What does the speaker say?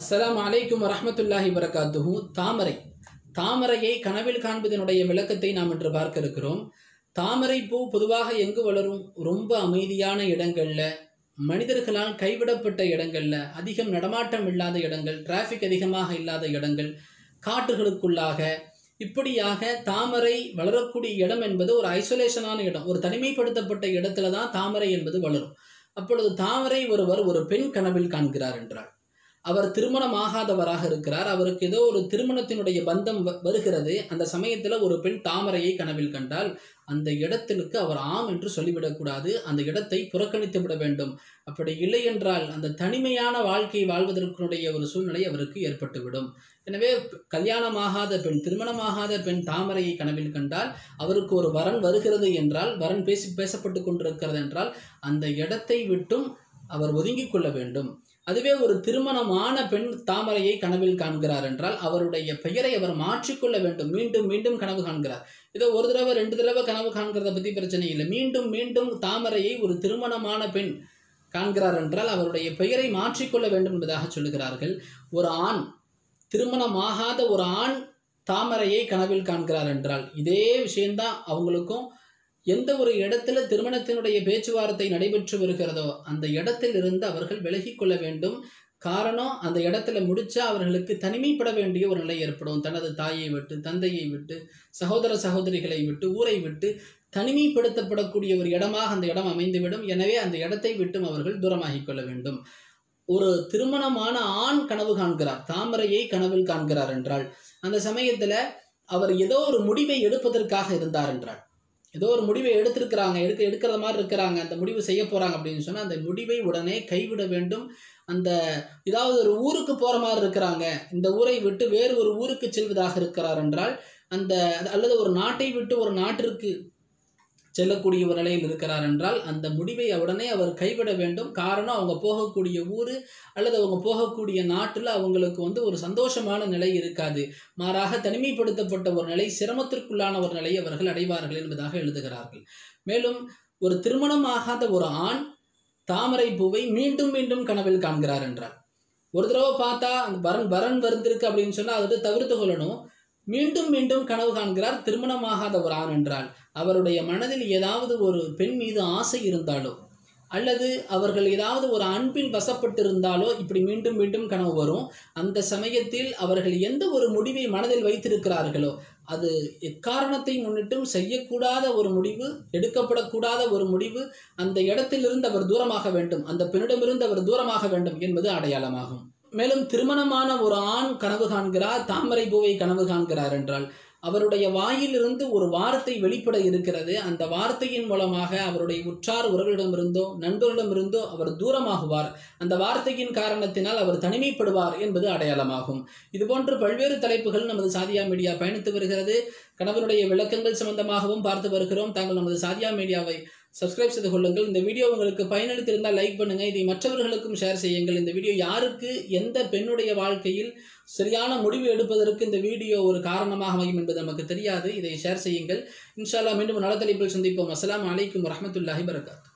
அஸ்ஸலாமு அலைக்கும் வரஹ்மத்துல்லாஹி வரகாத்துஹு தாமரை தாமரையை கனவில் காண்பதனுடைய விளக்கத்தை நாம் இன்று பார்க்க இருக்கிறோம் தாமரை பூ பொதுவாக எங்கு வளரும் ரொம்ப அமைதியான இடங்கள்ல மனிதர்களால் கைவிடப்பட்ட இடங்கள்ல அதிகம் நடமாட்டம் இல்லாத இடங்கள் டிராஃபிக் அதிகமாக இல்லாத இடங்கள் காட்டுகளுக்குள்ளாக இப்படியாக தாமரை வளரக்கூடிய இடம் என்பது ஒரு ஐசோலேஷனான இடம் ஒரு தனிமைப்படுத்தப்பட்ட இடத்துல தான் தாமரை என்பது வளரும் அப்பொழுது தாமரை ஒருவர் ஒரு பெண் கனவில் காண்கிறார் என்றார் அவர் திருமணமாகாதவராக இருக்கிறார் அவருக்கு ஏதோ ஒரு திருமணத்தினுடைய பந்தம் வ- வருகிறது அந்த சமயத்துல ஒரு பெண் தாமரையை கனவில் கண்டால் அந்த இடத்திற்கு அவர் ஆம் என்று சொல்லிவிடக்கூடாது அந்த இடத்தை புறக்கணித்து விட வேண்டும் அப்படி இல்லை என்றால் அந்த தனிமையான வாழ்க்கை வாழ்வதற்குடைய ஒரு சூழ்நிலை அவருக்கு ஏற்பட்டுவிடும் எனவே ப- கல்யாணமாகாத பெண் திருமணமாகாத பெண் தாமரையை கனவில் கண்டால் அவருக்கு ஒரு வரன் வருகிறது என்றால் வரன் பேசி பேசப்பட்டு கொண்டிருக்கிறது என்றால் அந்த இடத்தை விட்டும் அவர் ஒதுங்கிக் கொள்ள வேண்டும் அதுவே ஒரு திருமணமான பெண் தாமரையை கனவில் காண்கிறார் என்றால் அவருடைய பெயரை அவர் மாற்றிக்கொள்ள வேண்டும் மீண்டும் மீண்டும் கனவு காண்கிறார் இதோ ஒரு தடவை ரெண்டு தடவை கனவு காண்கிறத பத்தி பிரச்சனை இல்லை மீண்டும் மீண்டும் தாமரையை ஒரு திருமணமான பெண் காண்கிறார் என்றால் அவருடைய பெயரை மாற்றிக்கொள்ள வேண்டும் என்பதாக சொல்லுகிறார்கள் ஒரு ஆண் திருமணமாகாத ஒரு ஆண் தாமரையை கனவில் காண்கிறார் என்றால் இதே விஷயம்தான் அவங்களுக்கும் எந்த ஒரு இடத்துல திருமணத்தினுடைய பேச்சுவார்த்தை நடைபெற்று வருகிறதோ அந்த இடத்தில் இருந்து அவர்கள் விலகிக் கொள்ள வேண்டும் காரணம் அந்த இடத்துல முடிச்சா அவர்களுக்கு தனிமைப்பட வேண்டிய ஒரு நிலை ஏற்படும் தனது தாயை விட்டு தந்தையை விட்டு சகோதர சகோதரிகளை விட்டு ஊரை விட்டு தனிமைப்படுத்தப்படக்கூடிய ஒரு இடமாக அந்த இடம் அமைந்துவிடும் எனவே அந்த இடத்தை விட்டும் அவர்கள் தூரமாகிக் கொள்ள வேண்டும் ஒரு திருமணமான ஆண் கனவு காண்கிறார் தாமரையை கனவில் காண்கிறார் என்றால் அந்த சமயத்துல அவர் ஏதோ ஒரு முடிவை எடுப்பதற்காக இருந்தார் என்றால் ஏதோ ஒரு முடிவை எடுத்திருக்கிறாங்க எடுக்க எடுக்கிற மாதிரி இருக்கிறாங்க அந்த முடிவு செய்ய போறாங்க அப்படின்னு சொன்னா அந்த முடிவை உடனே கைவிட வேண்டும் அந்த ஏதாவது ஒரு ஊருக்கு போற மாதிரி இருக்கிறாங்க இந்த ஊரை விட்டு வேறு ஒரு ஊருக்கு செல்வதாக இருக்கிறார் என்றால் அந்த அல்லது ஒரு நாட்டை விட்டு ஒரு நாட்டிற்கு செல்லக்கூடிய ஒரு நிலையில் இருக்கிறார் என்றால் அந்த முடிவை உடனே அவர் கைவிட வேண்டும் காரணம் அவங்க போகக்கூடிய ஊர் அல்லது அவங்க போகக்கூடிய நாட்டில் அவங்களுக்கு வந்து ஒரு சந்தோஷமான நிலை இருக்காது மாறாக தனிமைப்படுத்தப்பட்ட ஒரு நிலை சிரமத்திற்குள்ளான ஒரு நிலையை அவர்கள் அடைவார்கள் என்பதாக எழுதுகிறார்கள் மேலும் ஒரு திருமணமாகாத ஒரு ஆண் தாமரை பூவை மீண்டும் மீண்டும் கனவில் காண்கிறார் என்றார் ஒரு தடவை பார்த்தா அந்த வரன் வரன் வருந்திருக்கு அப்படின்னு சொன்னா அதை தவிர்த்து கொள்ளணும் மீண்டும் மீண்டும் கனவு காண்கிறார் திருமணமாகாத ஒரு ஆண் என்றால் அவருடைய மனதில் ஏதாவது ஒரு பெண் மீது ஆசை இருந்தாலோ அல்லது அவர்கள் ஏதாவது ஒரு அன்பில் வசப்பட்டிருந்தாலோ இப்படி மீண்டும் மீண்டும் கனவு வரும் அந்த சமயத்தில் அவர்கள் எந்த ஒரு முடிவை மனதில் வைத்திருக்கிறார்களோ அது எக்காரணத்தை முன்னிட்டும் செய்யக்கூடாத ஒரு முடிவு எடுக்கப்படக்கூடாத ஒரு முடிவு அந்த இடத்திலிருந்து அவர் தூரமாக வேண்டும் அந்த பெண்ணிடமிருந்து அவர் தூரமாக வேண்டும் என்பது அடையாளமாகும் மேலும் திருமணமான ஒரு ஆண் கனவு காண்கிறார் தாமரை பூவை கனவு காண்கிறார் என்றால் அவருடைய வாயிலிருந்து ஒரு வார்த்தை வெளிப்பட இருக்கிறது அந்த வார்த்தையின் மூலமாக அவருடைய உற்றார் உறவிடமிருந்தோ நண்பர்களிடமிருந்தோ அவர் தூரமாகுவார் அந்த வார்த்தையின் காரணத்தினால் அவர் தனிமைப்படுவார் என்பது அடையாளமாகும் இதுபோன்று பல்வேறு தலைப்புகள் நமது சாதியா மீடியா பயணித்து வருகிறது கணவனுடைய விளக்கங்கள் சம்பந்தமாகவும் பார்த்து வருகிறோம் தாங்கள் நமது சாதியா மீடியாவை சப்ஸ்கிரைப் செய்து கொள்ளுங்கள் இந்த வீடியோ உங்களுக்கு பயனளித்திருந்தால் லைக் பண்ணுங்க இதை மற்றவர்களுக்கும் ஷேர் செய்யுங்கள் இந்த வீடியோ யாருக்கு எந்த பெண்ணுடைய வாழ்க்கையில் சரியான முடிவு எடுப்பதற்கு இந்த வீடியோ ஒரு காரணமாக அமையும் என்பது நமக்கு தெரியாது இதை ஷேர் செய்யுங்கள் இன்ஷா அல்லாஹ் மீண்டும் நலத்தளிப்பில் சந்திப்போம் அஸ்ஸலாமு அலைக்கும் வரஹ்மத்துல்லாஹி வரகாத்